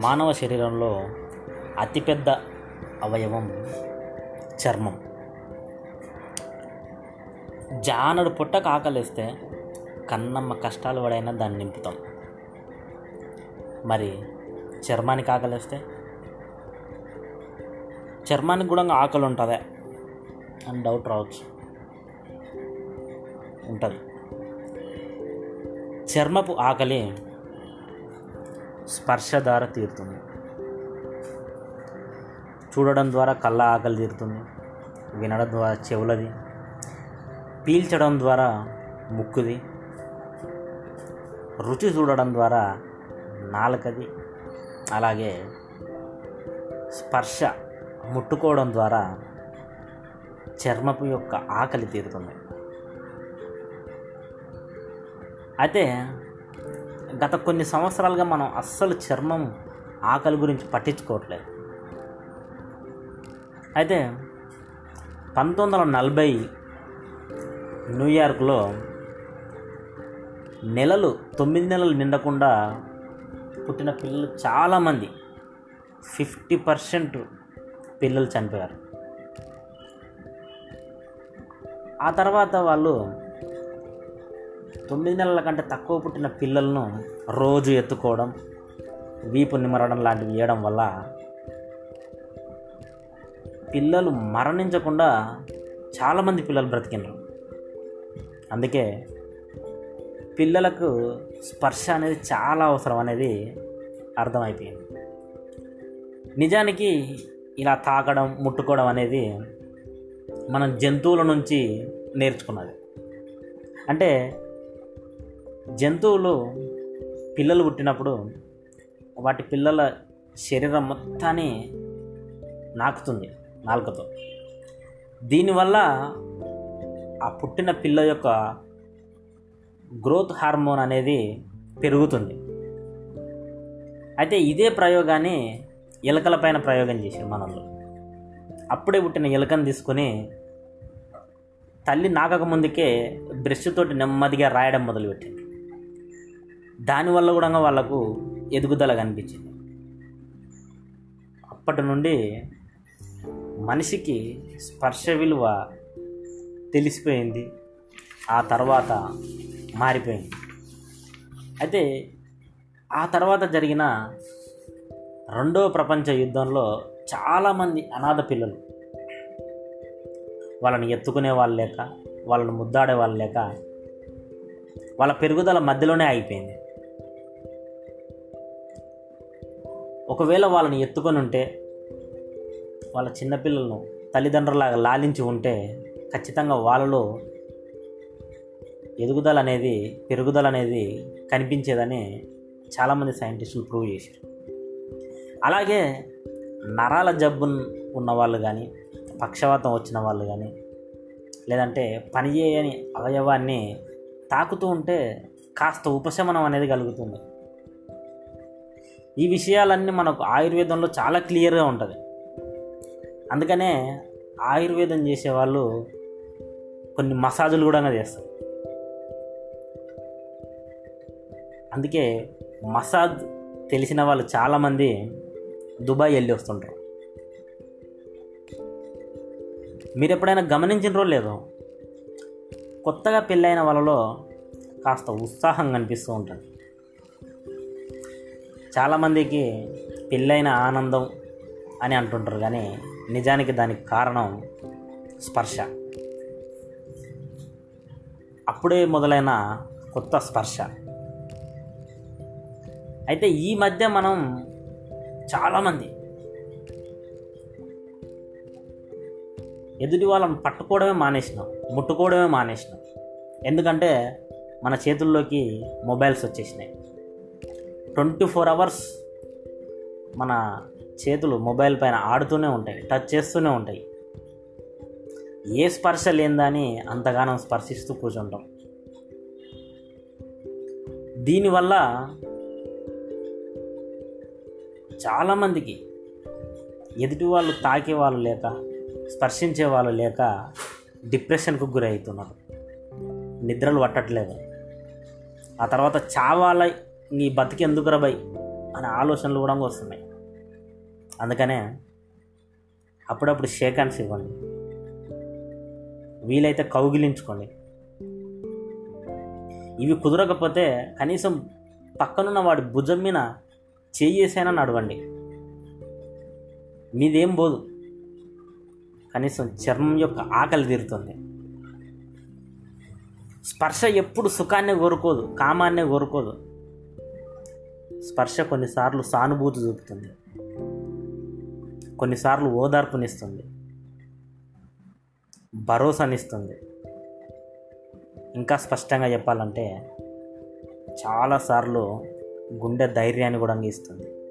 మానవ శరీరంలో అతిపెద్ద అవయవం చర్మం జానడు పుట్టక ఆకలిస్తే కన్నమ్మ కష్టాలు పడైనా దాన్ని నింపుతాం మరి చర్మానికి ఆకలిస్తే చర్మానికి కూడా ఆకలి ఉంటుందా అని డౌట్ రావచ్చు ఉంటుంది చర్మపు ఆకలి స్పర్శ ద్వారా తీరుతుంది చూడడం ద్వారా కళ్ళ ఆకలి తీరుతుంది వినడం ద్వారా చెవులది పీల్చడం ద్వారా ముక్కుది రుచి చూడడం ద్వారా నాలుకది అలాగే స్పర్శ ముట్టుకోవడం ద్వారా చర్మపు యొక్క ఆకలి తీరుతుంది అయితే గత కొన్ని సంవత్సరాలుగా మనం అస్సలు చర్మం ఆకలి గురించి పట్టించుకోవట్లేదు అయితే పంతొమ్మిది వందల నలభై న్యూయార్క్లో నెలలు తొమ్మిది నెలలు నిండకుండా పుట్టిన పిల్లలు చాలామంది ఫిఫ్టీ పర్సెంట్ పిల్లలు చనిపోయారు ఆ తర్వాత వాళ్ళు తొమ్మిది నెలల కంటే తక్కువ పుట్టిన పిల్లలను రోజు ఎత్తుకోవడం వీపు నిమరడం లాంటివి చేయడం వల్ల పిల్లలు మరణించకుండా చాలామంది పిల్లలు బ్రతికినారు అందుకే పిల్లలకు స్పర్శ అనేది చాలా అవసరం అనేది అర్థమైపోయింది నిజానికి ఇలా తాకడం ముట్టుకోవడం అనేది మనం జంతువుల నుంచి నేర్చుకున్నది అంటే జంతువులు పిల్లలు పుట్టినప్పుడు వాటి పిల్లల శరీరం మొత్తాన్ని నాకుతుంది నాలుకతో దీనివల్ల ఆ పుట్టిన పిల్ల యొక్క గ్రోత్ హార్మోన్ అనేది పెరుగుతుంది అయితే ఇదే ప్రయోగాన్ని ఎలుకల పైన ప్రయోగం చేశారు మనలో అప్పుడే పుట్టిన ఎలుకను తీసుకొని తల్లి నాకక ముందుకే బ్రష్ తోటి నెమ్మదిగా రాయడం మొదలుపెట్టింది దానివల్ల కూడా వాళ్ళకు ఎదుగుదల కనిపించింది అప్పటి నుండి మనిషికి స్పర్శ విలువ తెలిసిపోయింది ఆ తర్వాత మారిపోయింది అయితే ఆ తర్వాత జరిగిన రెండో ప్రపంచ యుద్ధంలో చాలామంది అనాథ పిల్లలు వాళ్ళని ఎత్తుకునే వాళ్ళు లేక వాళ్ళని ముద్దాడే వాళ్ళు లేక వాళ్ళ పెరుగుదల మధ్యలోనే ఆగిపోయింది ఒకవేళ వాళ్ళని ఎత్తుకొని ఉంటే వాళ్ళ చిన్నపిల్లలను తల్లిదండ్రులాగా లాలించి ఉంటే ఖచ్చితంగా వాళ్ళలో ఎదుగుదల అనేది పెరుగుదల అనేది కనిపించేదని చాలామంది సైంటిస్టులు ప్రూవ్ చేశారు అలాగే నరాల జబ్బు ఉన్న వాళ్ళు కానీ పక్షవాతం వచ్చిన వాళ్ళు కానీ లేదంటే పనిచేయని అవయవాన్ని తాకుతూ ఉంటే కాస్త ఉపశమనం అనేది కలుగుతుంది ఈ విషయాలన్నీ మనకు ఆయుర్వేదంలో చాలా క్లియర్గా ఉంటుంది అందుకనే ఆయుర్వేదం చేసేవాళ్ళు కొన్ని మసాజులు కూడా చేస్తారు అందుకే మసాజ్ తెలిసిన వాళ్ళు చాలామంది దుబాయ్ వెళ్ళి వస్తుంటారు మీరు ఎప్పుడైనా గమనించిన లేదో కొత్తగా పెళ్ళైన వాళ్ళలో కాస్త ఉత్సాహం కనిపిస్తూ ఉంటుంది చాలామందికి పెళ్ళైన ఆనందం అని అంటుంటారు కానీ నిజానికి దానికి కారణం స్పర్శ అప్పుడే మొదలైన కొత్త స్పర్శ అయితే ఈ మధ్య మనం చాలామంది ఎదుటి వాళ్ళని పట్టుకోవడమే మానేసినాం ముట్టుకోవడమే మానేసినాం ఎందుకంటే మన చేతుల్లోకి మొబైల్స్ వచ్చేసినాయి ట్వంటీ ఫోర్ అవర్స్ మన చేతులు మొబైల్ పైన ఆడుతూనే ఉంటాయి టచ్ చేస్తూనే ఉంటాయి ఏ స్పర్శ లేదని అంతగానం స్పర్శిస్తూ కూర్చుంటాం దీనివల్ల చాలామందికి ఎదుటి వాళ్ళు తాకే వాళ్ళు లేక స్పర్శించే వాళ్ళు లేక డిప్రెషన్కు గురవుతున్నారు నిద్రలు పట్టట్లేదు ఆ తర్వాత చావాల నీ బతికి ఎందుకు రబై అనే ఆలోచనలు కూడా వస్తున్నాయి అందుకనే అప్పుడప్పుడు షేక్ హ్యాండ్స్ ఇవ్వండి వీలైతే కౌగిలించుకోండి ఇవి కుదరకపోతే కనీసం పక్కనున్న వాడి భుజం మీద చేయేసైనా నడవండి మీదేం పోదు కనీసం చర్మం యొక్క ఆకలి తీరుతుంది స్పర్శ ఎప్పుడు సుఖాన్నే కోరుకోదు కామాన్నే కోరుకోదు స్పర్శ కొన్నిసార్లు సానుభూతి చూపుతుంది కొన్నిసార్లు ఓదార్పునిస్తుంది భరోసానిస్తుంది ఇంకా స్పష్టంగా చెప్పాలంటే చాలాసార్లు గుండె ధైర్యాన్ని కూడా ఇస్తుంది